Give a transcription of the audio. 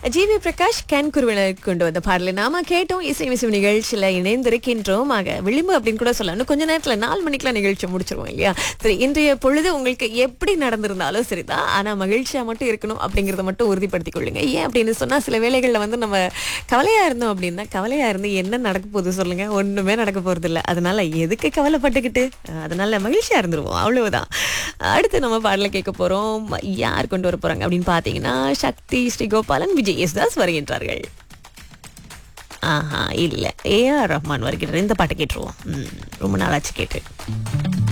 GV Prakash can குருவினர் கொண்டு வந்த பாடலை நாம கேட்டோம் இசை மிசை நிகழ்ச்சியில இணைந்திருக்கின்றோம் ஆக விளிம்பு அப்படின்னு கூட சொல்லலாம் இன்னும் கொஞ்ச நேரத்துல நாலு மணிக்கெல்லாம் நிகழ்ச்சி முடிச்சிருவோம் இல்லையா சரி இன்றைய பொழுது உங்களுக்கு எப்படி நடந்திருந்தாலும் சரிதான் ஆனா மகிழ்ச்சியா மட்டும் இருக்கணும் அப்படிங்கறத மட்டும் உறுதிப்படுத்திக் கொள்ளுங்க ஏன் அப்படின்னு சொன்னா சில வேளைகள்ல வந்து நம்ம கவலையா இருந்தோம் அப்படின்னா கவலையா இருந்து என்ன நடக்க போகுது சொல்லுங்க ஒண்ணுமே நடக்க போறது இல்ல அதனால எதுக்கு கவலைப்பட்டுக்கிட்டு அஹ் அதனால மகிழ்ச்சியா இருந்துருவோம் அவ்வளவுதான் அடுத்து நம்ம பாடல கேட்க போறோம் யார் கொண்டு வர போறாங்க அப்படின்னு பாத்தீங்கன்னா சக்தி ஸ்ரீகோபாலன் விஜய் எஸ் தாஸ் வருகின்றார்கள் ஆஹா இல்ல ஏ ஆர் ரஹ்மான் வருகிறார் இந்த பாட்டு கேட்டுருவோம் ம், ரொம்ப நாளாச்சு கேட்டு